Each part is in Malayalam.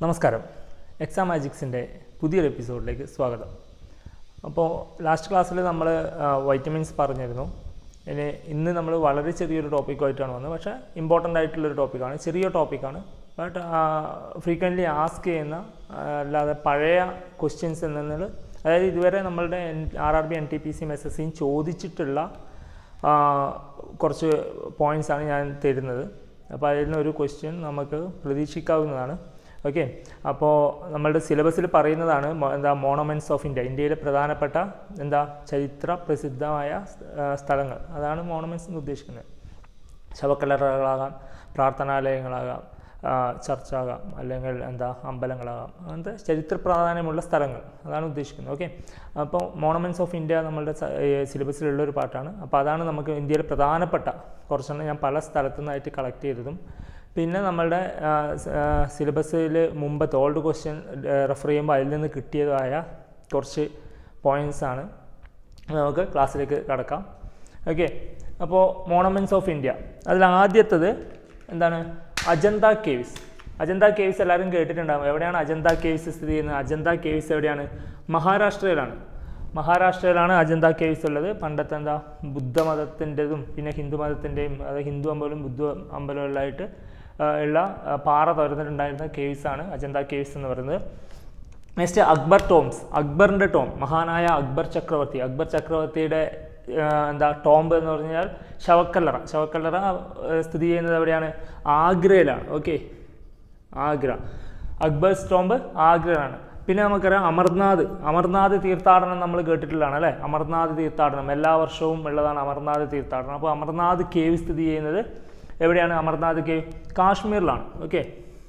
നമസ്കാരം എക്സാം മാജിക്സിൻ്റെ പുതിയൊരു എപ്പിസോഡിലേക്ക് സ്വാഗതം അപ്പോൾ ലാസ്റ്റ് ക്ലാസ്സിൽ നമ്മൾ വൈറ്റമിൻസ് പറഞ്ഞിരുന്നു ഇനി ഇന്ന് നമ്മൾ വളരെ ചെറിയൊരു ടോപ്പിക്കുമായിട്ടാണ് വന്നത് പക്ഷേ ഇമ്പോർട്ടൻ്റ് ആയിട്ടുള്ളൊരു ടോപ്പിക്കാണ് ചെറിയ ടോപ്പിക്കാണ് ബട്ട് ഫ്രീക്വൻ്റ്ലി ആസ്ക് ചെയ്യുന്ന ആ, അല്ലാതെ പഴയ ക്വസ്റ്റ്യൻസിൽ നിന്ന് അതായത് ഇതുവരെ നമ്മളുടെ R R B N T P സിയും എസ് എസ് സിയും ചോദിച്ചിട്ടുള്ള ആ, കുറച്ച് പോയിൻറ്റ്സ് ആണ് ഞാൻ തരുന്നത് അപ്പോൾ അതിൽ നിന്നൊരു ക്വസ്റ്റ്യൻ നമുക്ക് പ്രതീക്ഷിക്കാവുന്നതാണ് ഓക്കെ അപ്പോൾ നമ്മളുടെ സിലബസിൽ പറയുന്നതാണ് മോ- എന്താ മോണമെൻറ്റ്സ് ഓഫ് ഇന്ത്യ ഇന്ത്യയിലെ പ്രധാനപ്പെട്ട എന്താ ചരിത്ര പ്രസിദ്ധമായ ആ, സ്ഥലങ്ങൾ അതാണ് മോണമെൻറ്റ്സ് എന്ന് ഉദ്ദേശിക്കുന്നത് ശവക്കല്ലറകളാകാം പ്രാർത്ഥനാലയങ്ങളാകാം ആ, ചർച്ചാകാം അല്ലെങ്കിൽ എന്താ അമ്പലങ്ങളാകാം അങ്ങനത്തെ ചരിത്ര പ്രാധാന്യമുള്ള സ്ഥലങ്ങൾ അതാണ് ഉദ്ദേശിക്കുന്നത് ഓക്കെ അപ്പോൾ മോണമെൻറ്റ്സ് ഓഫ് ഇന്ത്യ നമ്മളുടെ സ- ഏ, സിലബസിലുള്ള ഒരു പാട്ടാണ് അപ്പോൾ അതാണ് നമുക്ക് ഇന്ത്യയിലെ പ്രധാനപ്പെട്ട കുറച്ചെണ്ണം ഞാൻ പല സ്ഥലത്തു നിന്നായിട്ട് കളക്ട് ചെയ്തതും പിന്നെ നമ്മളുടെ സിലബസിൽ മുമ്പത്തെ ഓൾഡ് ക്വസ്റ്റ്യൻ റെഫർ ചെയ്യുമ്പോൾ അതിൽ നിന്ന് കിട്ടിയതായ കുറച്ച് പോയിൻറ്റ്സ് ആണ് നമുക്ക് ക്ലാസ്സിലേക്ക് കടക്കാം ഓക്കെ അപ്പോൾ മോണമെൻറ്റ്സ് ഓഫ് ഇന്ത്യ അതിൽ ആദ്യത്തത് എന്താണ് അജന്ത കേവ്സ് അജന്ത കേവ്സ് എല്ലാവരും കേട്ടിട്ടുണ്ടാകും എവിടെയാണ് അജന്ത കേവ്സ് സ്ഥിതി ചെയ്യുന്നത് അജന്ത കേവ്സ് എവിടെയാണ് മഹാരാഷ്ട്രയിലാണ് മഹാരാഷ്ട്രയിലാണ് അജന്ത കേവ്സ് ഉള്ളത് പണ്ടത്തെ എന്താ ബുദ്ധമതത്തിൻ്റെതും പിന്നെ ഹിന്ദു മതത്തിൻ്റെയും അതായത് ഹിന്ദു അമ്പലവും ബുദ്ധ അമ്പലവുമായിട്ട് ഉള്ള ആ, പാറ തുറന്നിട്ടുണ്ടായിരുന്ന കേവ്സ് ആണ് അജന്ത കേവ്സ് എന്ന് പറയുന്നത് നെക്സ്റ്റ് അക്ബർ ടോംസ് അക്ബറിൻ്റെ ടോം മഹാനായ അക്ബർ ചക്രവർത്തി അക്ബർ ചക്രവർത്തിയുടെ ആ, എന്താ ടോംബ് എന്ന് പറഞ്ഞാൽ ശവക്കല്ലറ ശവക്കല്ലറ ആ, സ്ഥിതി ചെയ്യുന്നത് എവിടെയാണ് ആഗ്രയിലാണ് ഓക്കെ ആഗ്ര അക്ബർസ് ടോംബ് ആഗ്രയിലാണ് പിന്നെ നമുക്കറിയാം അമർനാഥ് അമർനാഥ് തീർത്ഥാടനം നമ്മൾ കേട്ടിട്ടുള്ളതാണ് അല്ലേ അമർനാഥ് തീർത്ഥാടനം എല്ലാ വർഷവും ഉള്ളതാണ് അമർനാഥ് തീർത്ഥാടനം അപ്പോൾ അമർനാഥ് കേവ് സ്ഥിതി ചെയ്യുന്നത് എവിടെയാണ് അമർനാഥ് കേവ് കാശ്മീരിലാണ് ഓക്കെ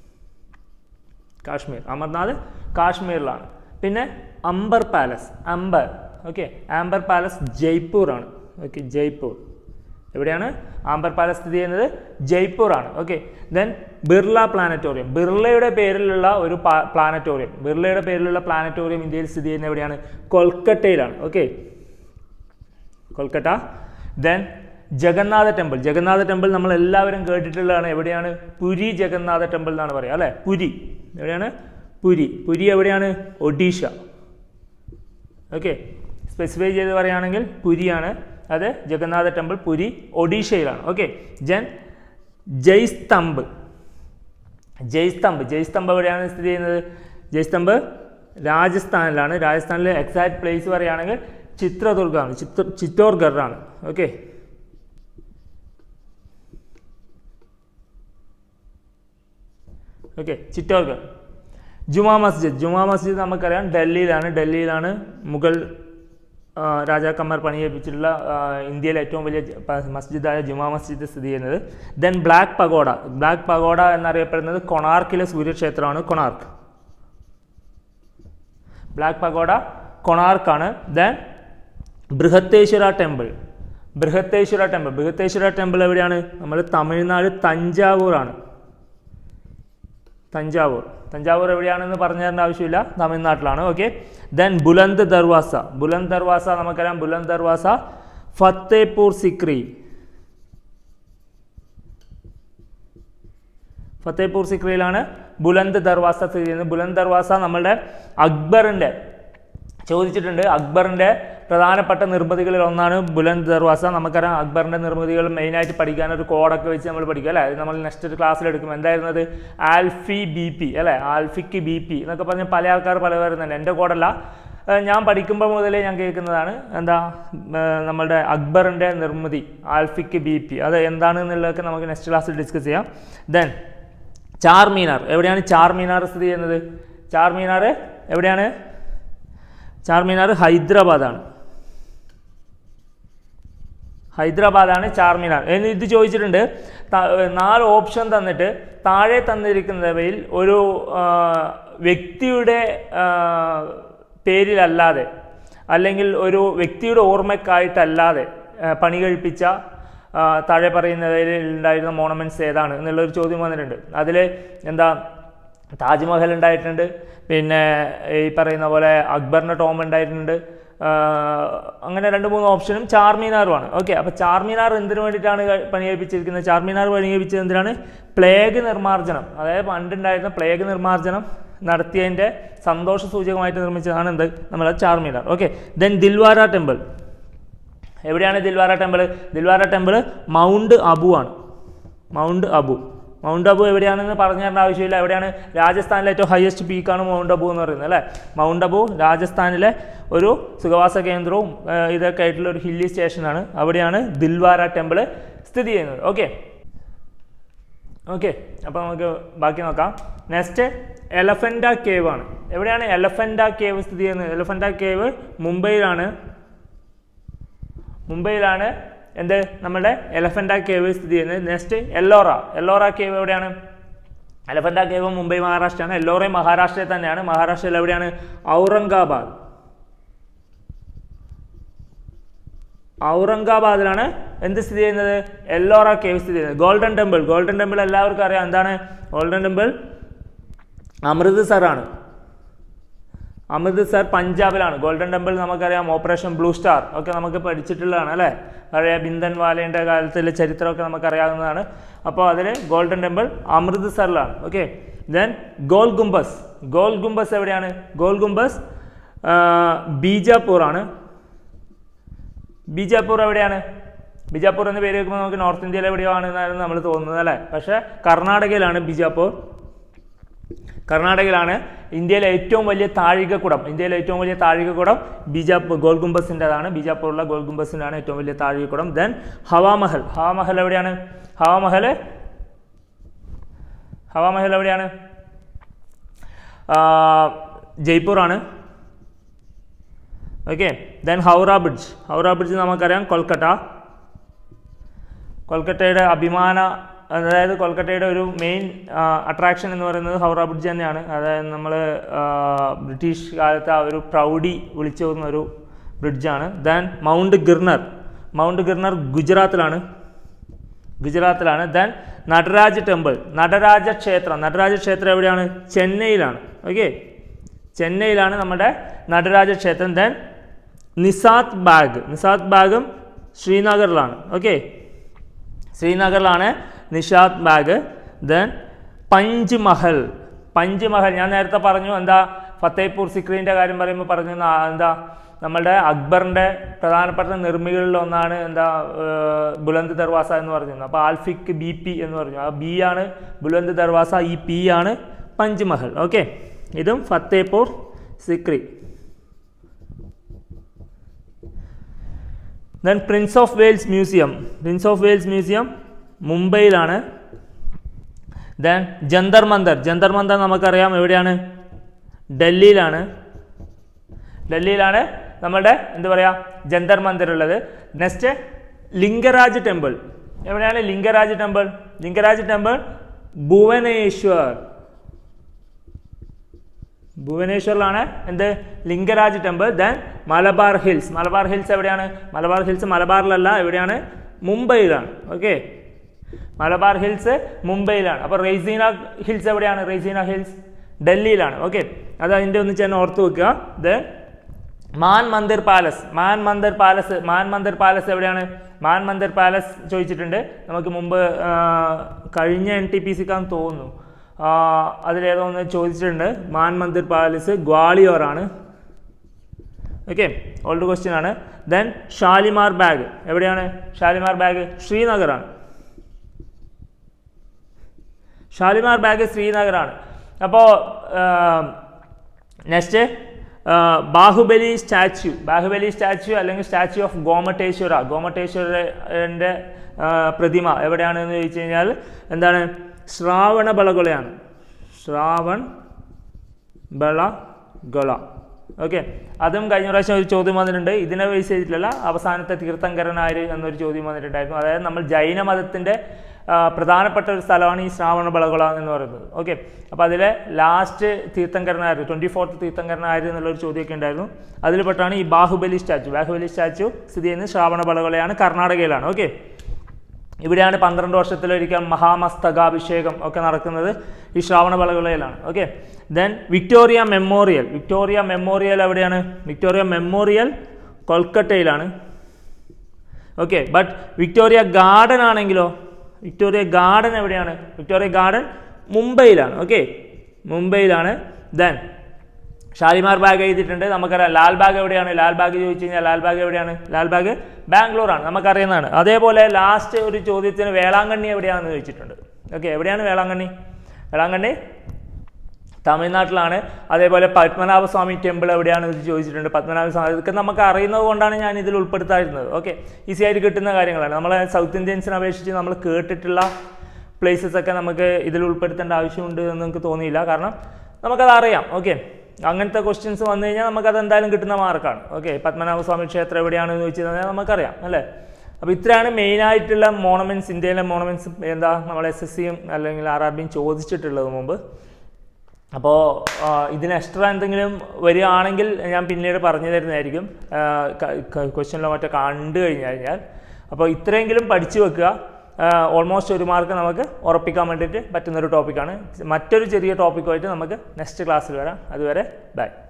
കാശ്മീർ അമർനാഥ് കാശ്മീരിലാണ് പിന്നെ Amber palace Amber okay Amber palace Jaipur ആണ് ഓക്കെ ജയ്പൂർ എവിടെയാണ് ആംബർ പാലസ് സ്ഥിതി ചെയ്യുന്നത് ജയ്പൂർ ആണ് ഓക്കെ ദെൻ ബിർള പ്ലാനറ്റോറിയം ബിർളയുടെ പേരിലുള്ള ഒരു പ്ലാനറ്റോറിയം ബിർളയുടെ പേരിലുള്ള പ്ലാനറ്റോറിയം ഇന്ത്യയിൽ സ്ഥിതി ചെയ്യുന്നത് എവിടെയാണ് കൊൽക്കട്ടയിലാണ് okay Kolkata then Jagannatha temple Jagannatha temple നമ്മൾ എല്ലാവരും കേട്ടിട്ടുള്ളതാണ് എവിടെയാണ് പുരി ജഗന്നാഥ ടെമ്പിൾ എന്നാണ് പറയുക അല്ലേ പുരി എവിടെയാണ് പുരി പുരി എവിടെയാണ് ഒഡീഷ ഓക്കെ സ്പെസിഫൈ ചെയ്ത് പറയുകയാണെങ്കിൽ പുരിയാണ് അത് ജഗന്നാഥ ടെമ്പിൾ പുരി ഒഡീഷയിലാണ് ഓക്കെ ജൻ ജയ്സ്തംബ് ജയ്സ്തംബ് ജയ്സ്തംബ് എവിടെയാണ് സ്ഥിതി ചെയ്യുന്നത് ജയ്സ്തംബ് രാജസ്ഥാനിലാണ് രാജസ്ഥാനിലെ എക്സാക്ട് പ്ലേസ് പറയുകയാണെങ്കിൽ ചിത്രദുർഗാണ് ചിത്ര ചിത്തോർഗറാണ് ഓക്കെ ഓക്കെ ചിറ്റോർഗർ ജുമാ മസ്ജിദ് ജുമാ മസ്ജിദ് നമുക്കറിയാം ഡൽഹിയിലാണ് ഡൽഹിയിലാണ് മുഗൾ ആ, രാജാക്കന്മാർ പണിയേൽപ്പിച്ചിട്ടുള്ള ആ, ഇന്ത്യയിലെ ഏറ്റവും വലിയ ജ- പ- മസ്ജിദായ ജുമാ മസ്ജിദ് സ്ഥിതി ചെയ്യുന്നത് then black pagoda black pagoda എന്നറിയപ്പെടുന്നത് കൊണാർക്കിലെ സൂര്യക്ഷേത്രമാണ് കൊണാർക്ക് ബ്ലാക്ക് പഗോഡ കൊണാർക്കാണ് then Brihadeeswara temple Brihadeeswara temple Brihadeeswara temple എവിടെയാണ് നമ്മൾ തമിഴ്നാട് തഞ്ചാവൂറാണ് തഞ്ചാവൂർ തഞ്ചാവൂർ എവിടെയാണെന്ന് പറഞ്ഞു തരേണ്ട ആവശ്യമില്ല തമിഴ്നാട്ടിലാണ് ഓക്കെ ദെൻ ബുലന്ത് ദർവാസ ബുലന്ത് ദർവാസ നമുക്കറിയാം ബുലന്ത് ദർവാസ ഫത്തേപൂർ സിക്രി ഫത്തേപൂർ സിക്രിയിലാണ് ബുലന്ത് ദർവാസ സ്ഥിതി ചെയ്യുന്നത് ബുലന്ത് ദർവാസ നമ്മളുടെ അക്ബറിൻ്റെ ചോദിച്ചിട്ടുണ്ട് അക്ബറിൻ്റെ പ്രധാനപ്പെട്ട നിർമ്മിതികളിൽ ഒന്നാണ് ബുലന്ത് ദർവാസ നമുക്കറിയാം അക്ബറിൻ്റെ നിർമ്മിതികൾ മെയിനായിട്ട് പഠിക്കാൻ ഒരു കോഡൊക്കെ വെച്ച് നമ്മൾ പഠിക്കുക അല്ലേ അത് നമ്മൾ നെക്സ്റ്റ് ഒരു ക്ലാസ്സിൽ എടുക്കും എന്തായിരുന്നത് ആൽഫി ബി പി അല്ലേ ആൽഫിക്ക് ബി പി എന്നൊക്കെ പറഞ്ഞ് പല ആൾക്കാർ പല വരുന്നുണ്ട് എൻ്റെ കോഡല്ല ഏഹ് ഞാൻ പഠിക്കുമ്പോൾ മുതലേ ഞാൻ കേൾക്കുന്നതാണ് എന്താ ഏഹ് നമ്മളുടെ അക്ബറിൻ്റെ നിർമ്മിതി ആൽഫിക്ക് ബി പി അത് എന്താണ് എന്നുള്ളതൊക്കെ നമുക്ക് നെക്സ്റ്റ് ക്ലാസ്സിൽ ഡിസ്കസ് ചെയ്യാം ദെൻ ചാർമീനാർ എവിടെയാണ് ചാർമീനാർ സ്ഥിതി ചെയ്യുന്നത് ചാർമീനാർ എവിടെയാണ് ചാർമീനാർ ഹൈദരാബാദാണ് ഹൈദരാബാദാണ് ചാർമിനാർ എന്ന് ഇത് ചോദിച്ചിട്ടുണ്ട് ത- നാല് ഓപ്ഷൻ തന്നിട്ട് താഴെ തന്നിരിക്കുന്നവയിൽ ഒരു ആ, വ്യക്തിയുടെ ആ, പേരിലല്ലാതെ അല്ലെങ്കിൽ ഒരു വ്യക്തിയുടെ ഓർമ്മയ്ക്കായിട്ടല്ലാതെ ആ, പണി കഴിപ്പിച്ച ആ, താഴെ പറയുന്നതിൽ ഉണ്ടായിരുന്ന മോണമെൻറ്റ്സ് ഏതാണ് എന്നുള്ളൊരു ചോദ്യം വന്നിട്ടുണ്ട് അതിൽ എന്താ താജ്മഹൽ ഉണ്ടായിട്ടുണ്ട് പിന്നെ ഈ പറയുന്ന പോലെ അക്ബറിൻ്റെ ടോം ഉണ്ടായിട്ടുണ്ട് ആ, അങ്ങനെ രണ്ട് മൂന്ന് ഓപ്ഷനും ചാർമീനാറുമാണ് ഓക്കെ അപ്പോൾ ചാർമീനാർ എന്തിനു വേണ്ടിയിട്ടാണ് ക- പണികഴിപ്പിച്ചിരിക്കുന്നത് ചാർമീനാർ പണികഴിപ്പിച്ചത് എന്തിനാണ് പ്ലേഗ് നിർമ്മാർജ്ജനം അതായത് പണ്ടുണ്ടായിരുന്ന പ്ലേഗ് നിർമ്മാർജ്ജനം നടത്തിയതിൻ്റെ സന്തോഷ സൂചകമായിട്ട് നിർമ്മിച്ചതാണ് എന്ത് നമ്മളെ Charminar okay then Dilwara temple എവിടെയാണ് Dilwara temple Dilwara temple mount Abu ആണ് മൗണ്ട് അബു മൗണ്ട് അബു എവിടെയാണെന്ന് പറഞ്ഞു തരേണ്ട ആവശ്യമില്ല എവിടെയാണ് രാജസ്ഥാനിലെ ഏറ്റവും ഹയസ്റ്റ് പീക്കാണ് മൗണ്ട് അബു എന്ന് പറയുന്നത് അല്ലേ മൗണ്ട് അബു രാജസ്ഥാനിലെ ഒരു സുഖവാസ കേന്ദ്രവും ആ, ഇതൊക്കെ ആയിട്ടുള്ള ഒരു ഹില്ലി സ്റ്റേഷനാണ് അവിടെയാണ് ദിൽവാര ടെമ്പിൾ സ്ഥിതി ചെയ്യുന്നത് ഓക്കെ ഓക്കെ അപ്പോൾ നമുക്ക് ബാക്കി നോക്കാം നെക്സ്റ്റ് എലഫൻറ്റ കേവ് ആണ് എവിടെയാണ് എലഫൻറ്റ കേവ് സ്ഥിതി ചെയ്യുന്നത് എലഫൻറ്റ കേവ് മുംബൈയിലാണ് മുംബൈയിലാണ് എന്ത് നമ്മുടെ എലഫൻറ്റ കേവ് സ്ഥിതി ചെയ്യുന്നത് നെക്സ്റ്റ് എല്ലോറ എല്ലോറ കേവ് എവിടെയാണ് എലഫൻറ്റ കേവ് മുംബൈ മഹാരാഷ്ട്രയാണ് എല്ലോറയും മഹാരാഷ്ട്രയിൽ തന്നെയാണ് മഹാരാഷ്ട്രയിൽ എവിടെയാണ് ഔറംഗാബാദ് ഔറംഗാബാദിലാണ് എന്ത് സ്ഥിതി ചെയ്യുന്നത് എല്ലോറ കേവ് സ്ഥിതി ചെയ്യുന്നത് ഗോൾഡൻ ടെമ്പിൾ ഗോൾഡൻ ടെമ്പിൾ എല്ലാവർക്കും അറിയാം എന്താണ് ഗോൾഡൻ ടെമ്പിൾ അമൃത്സറാണ് അമൃത്സർ പഞ്ചാബിലാണ് ഗോൾഡൻ ടെമ്പിൾ നമുക്കറിയാം ഓപ്പറേഷൻ ബ്ലൂ സ്റ്റാർ ഒക്കെ നമുക്ക് പഠിച്ചിട്ടുള്ളതാണ് അല്ലേ പഴയ ബിന്ദൻ വാലയുടെ കാലത്തിലെ ചരിത്രമൊക്കെ നമുക്കറിയാവുന്നതാണ് അപ്പോൾ അതിൽ ഗോൾഡൻ ടെമ്പിൾ അമൃത്സറിലാണ് ഓക്കെ ദെൻ ഗോൾ ഗുംബസ് ഗോൾ ഗുംബസ് എവിടെയാണ് ഗോൾ ഗുംബസ് ബീജാപ്പൂറാണ് ബീജാപ്പൂർ എവിടെയാണ് ബീജാപ്പൂർ എന്ന പേര് കേൾക്കുമ്പോൾ നമുക്ക് നോർത്ത് ഇന്ത്യയിൽ എവിടെയോ ആണെന്നാണ് നമ്മൾ തോന്നുന്നത് അല്ലേ പക്ഷേ കർണാടകയിലാണ് ബീജാപ്പൂർ കർണാടകയിലാണ് ഇന്ത്യയിലെ ഏറ്റവും വലിയ താഴികക്കുടം ഇന്ത്യയിലെ ഏറ്റവും വലിയ താഴികക്കുടം ബീജാപ്പൂർ ഗോൾ ഗുംബസിൻ്റെതാണ് ബീജാപ്പൂരിലുള്ള ഗോൾ ഗുംബസിൻ്റെയാണ് ഏറ്റവും വലിയ താഴികക്കുടം ദെൻ ഹവാമഹൽ ഹവാമഹൽ എവിടെയാണ് ഹവാമഹൽ ഹവാമഹൽ എവിടെയാണ് ആ, ജയ്പൂറാണ് okay then Howrah bridge Howrah bridge നമുക്കറിയാം കൊൽക്കട്ട കൊൽക്കത്തയുടെ അഭിമാന അതായത് കൊൽക്കത്തയുടെ ഒരു മെയിൻ അട്രാക്ഷൻ എന്ന് പറയുന്നത് ഹൗറ ബ്രിഡ്ജ് തന്നെയാണ് അതായത് നമ്മൾ ബ്രിട്ടീഷ് കാലത്ത് ആ ഒരു പ്രൗഢി വിളിച്ചു പോകുന്ന ഒരു ബ്രിഡ്ജാണ് then mount Girnar mount Girnar ഗുജറാത്തിലാണ് ഗുജറാത്തിലാണ് ദെൻ നടരാജ ടെമ്പിൾ നടരാജ ക്ഷേത്രം നടരാജ ക്ഷേത്രം എവിടെയാണ് ചെന്നൈയിലാണ് ഓക്കെ ചെന്നൈയിലാണ് നമ്മുടെ നടരാജ ക്ഷേത്രം ദെൻ നിസാത്ത് ബാഗ് നിസാത്ത് ബാഗും ശ്രീനഗറിലാണ് ഓക്കെ ശ്രീനഗറിലാണ് നിഷാദ് ബാഗ് ദെൻ പഞ്ച് മഹൽ പഞ്ച് മഹൽ ഞാൻ നേരത്തെ പറഞ്ഞു എന്താ ഫത്തേപൂർ സിക്രീൻ്റെ കാര്യം പറയുമ്പോൾ പറഞ്ഞു നാ- എന്താ നമ്മളുടെ അക്ബറിൻ്റെ പ്രധാനപ്പെട്ട നിർമ്മികളിൽ ഒന്നാണ് എന്താ ഏർ, ബുലന്ദ് ദർവാസ എന്ന് പറഞ്ഞിരുന്നത് അപ്പോൾ ആൽഫിക് ബി പി എന്ന് പറഞ്ഞു ആ ബി ആണ് ബുലന്ദ് ദർവാസ ഈ പി ആണ് പഞ്ച് മഹൽ ഓക്കെ ഇതും Fatehpur Sikri then Prince of Wales museum Prince of Wales museum മുംബൈയിലാണ് ദെൻ ജന്തർ മന്ദർ ജന്തർ മന്ദർ നമുക്കറിയാം എവിടെയാണ് ഡൽഹിയിലാണ് ഡൽഹിയിലാണ് നമ്മുടെ എന്താ പറയുക ജന്തർ മന്ദിർ ഉള്ളത് നെക്സ്റ്റ് ലിംഗരാജ് ടെമ്പിൾ എവിടെയാണ് ലിംഗരാജ് ടെമ്പിൾ ലിംഗരാജ് ടെമ്പിൾ ഭുവനേശ്വർ ഭുവനേശ്വറിലാണ് എന്ത് Lingaraj temple then Malabar hills Malabar hills എവിടെയാണ് മലബാർ ഹിൽസ് മലബാറിലല്ല എവിടെയാണ് മുംബൈയിലാണ് ഓക്കെ മലബാർ ഹിൽസ് മുംബൈയിലാണ് അപ്പോൾ റെയ്സീന ഹിൽസ് എവിടെയാണ് റെയ്സീന ഹിൽസ് ഡൽഹിയിലാണ് ഓക്കെ അത് അതിൻ്റെ ഒന്ന് ചെന്ന് ഓർത്ത് വെക്കുക then Man Mandir palace Man Mandir palace Man Mandir palace എവിടെയാണ് മാൻ മന്ദിർ പാലസ് ചോദിച്ചിട്ടുണ്ട് നമുക്ക് മുമ്പ് ആ, കഴിഞ്ഞ എൻ ടി പി സിക്കാന്ന് തോന്നുന്നു ആ, അതിലേതോ ഒന്ന് ചോദിച്ചിട്ടുണ്ട് മാൻ മന്ദിർ പാലസ് ഗ്വാളിയോറാണ് ഓക്കെ ഓൾഡ് ക്വസ്റ്റ്യൻ ആണ് ദെൻ ഷാലിമാർ ബാഗ് എവിടെയാണ് ഷാലിമാർ ബാഗ് ശ്രീനഗറാണ് ഷാലിമാർ ബാഗ് ശ്രീനഗറാണ് അപ്പോൾ next Bahubali statue Bahubali statue അല്ലെങ്കിൽ സ്റ്റാച്യു ഓഫ് ഗോമട്ടേശ്വര ഗോമട്ടേശ്വരൻ്റെ പ്രതിമ എവിടെയാണെന്ന് ചോദിച്ചു കഴിഞ്ഞാൽ എന്താണ് ശ്രാവണ ബളഗൊളയാണ് ശ്രാവൺ ബള ഗൊള ഓക്കെ അതും കഴിഞ്ഞ പ്രാവശ്യം ഒരു ചോദ്യം വന്നിട്ടുണ്ട് ഇതിനെ ബേസ് ചെയ്തിട്ടുള്ള അവസാനത്തെ തീർത്ഥങ്കരനാര് എന്നൊരു ചോദ്യം വന്നിട്ടുണ്ടായിരുന്നു അതായത് നമ്മൾ ജൈന മതത്തിൻ്റെ ആ, പ്രധാനപ്പെട്ട ഒരു സ്ഥലമാണ് ഈ ശ്രാവണ ബളകുള എന്ന് പറയുന്നത് ഓക്കെ അപ്പോൾ അതിലെ ലാസ്റ്റ് തീർത്ഥങ്കരനാര് ട്വൻറ്റി ഫോർത്ത് തീർത്ഥങ്കരനാര് എന്നുള്ളൊരു ചോദ്യമൊക്കെ ഉണ്ടായിരുന്നു അതിൽപ്പെട്ടാണ് ഈ ബാഹുബലി സ്റ്റാച്ചു ബാഹുബലി സ്റ്റാച്ചു സ്ഥിതി ചെയ്യുന്നത് ശ്രാവണ ബളകുളയാണ് കർണാടകയിലാണ് ഓക്കെ ഇവിടെയാണ് പന്ത്രണ്ട് വർഷത്തിലൊരിക്കൽ മഹാമസ്തകാഭിഷേകം ഒക്കെ നടക്കുന്നത് ഈ ശ്രാവണ ബലകുളയിലാണ് okay then Victoria memorial Victoria memorial എവിടെയാണ് വിക്ടോറിയ മെമ്മോറിയൽ കൊൽക്കത്തയിലാണ് ഓക്കെ ബട്ട് വിക്ടോറിയ ഗാർഡൻ ആണെങ്കിലോ വിക്ടോറിയ ഗാർഡൻ എവിടെയാണ് വിക്ടോറിയ ഗാർഡൻ മുംബൈയിലാണ് ഓക്കെ മുംബൈയിലാണ് ദെൻ ഷാലിമാർ ബാഗ് എഴുതിയിട്ടുണ്ട് നമുക്കറിയാം ലാൽ ബാഗ് എവിടെയാണ് ലാൽ ബാഗ് ചോദിച്ചു കഴിഞ്ഞാൽ ലാൽ ബാഗ് എവിടെയാണ് ലാൽ ബാഗ് ബാംഗ്ലൂരാണ് നമുക്കറിയുന്നതാണ് അതേപോലെ ലാസ്റ്റ് ഒരു ചോദ്യത്തിന് വേളാങ്കണ്ണി എവിടെയാണെന്ന് ചോദിച്ചിട്ടുണ്ട് ഓക്കെ എവിടെയാണ് വേളാങ്കണ്ണി വേളാങ്കണ്ണി തമിഴ്നാട്ടിലാണ് അതേപോലെ പത്മനാഭസ്വാമി ടെമ്പിൾ എവിടെയാണ് ഇത് ചോദിച്ചിട്ടുണ്ട് പത്മനാഭസ്വാമി ഇതൊക്കെ നമുക്ക് അറിയുന്നത് കൊണ്ടാണ് ഞാൻ ഇതിൽ ഉൾപ്പെടുത്താതിരുന്നത് ഓക്കെ ഈസി ആയിട്ട് കിട്ടുന്ന കാര്യങ്ങളാണ് നമ്മളെ സൗത്ത് ഇന്ത്യൻസിനെ അപേക്ഷിച്ച് നമ്മൾ കേട്ടിട്ടുള്ള പ്ലേസസ് ഒക്കെ നമുക്ക് ഇതിൽ ഉൾപ്പെടുത്തേണ്ട ആവശ്യമുണ്ട് എന്ന് നമുക്ക് തോന്നിയില്ല കാരണം നമുക്കത് അറിയാം ഓക്കെ അങ്ങനത്തെ ക്വസ്റ്റ്യൻസ് വന്നു കഴിഞ്ഞാൽ നമുക്കത് എന്തായാലും കിട്ടുന്ന മാർക്കാണ് ഓക്കെ പത്മനാഭസ്വാമി ക്ഷേത്രം എവിടെയാണെന്ന് ചോദിച്ചു കഴിഞ്ഞാൽ നമുക്കറിയാം അല്ലേ അപ്പോൾ ഇത്രയാണ് മെയിനായിട്ടുള്ള മോണമെൻറ്റ്സ് ഇന്ത്യയിലെ മോണമെൻറ്റ്സ് എന്താ നമ്മൾ എസ് എസ് സിയും അല്ലെങ്കിൽ ആർ ആർ ബിയും ചോദിച്ചിട്ടുള്ളത് മുമ്പ് അപ്പോൾ ഇതിന് എക്സ്ട്രാ എന്തെങ്കിലും വരികയാണെങ്കിൽ ഞാൻ പിന്നീട് പറഞ്ഞു തരുന്നതായിരിക്കും ക്വസ്റ്റ്യനിലോ മറ്റോ കണ്ടു കഴിഞ്ഞു കഴിഞ്ഞാൽ അപ്പോൾ ഇത്രയെങ്കിലും പഠിച്ചു വെക്കുക ഓൾമോസ്റ്റ് ഒരു മാർക്ക് നമുക്ക് ഉറപ്പിക്കാൻ വേണ്ടിയിട്ട് പറ്റുന്നൊരു ടോപ്പിക്കാണ് മറ്റൊരു ചെറിയ ടോപ്പിക്കുമായിട്ട് നമുക്ക് നെക്സ്റ്റ് ക്ലാസ്സിൽ വരാം അതുവരെ ബൈ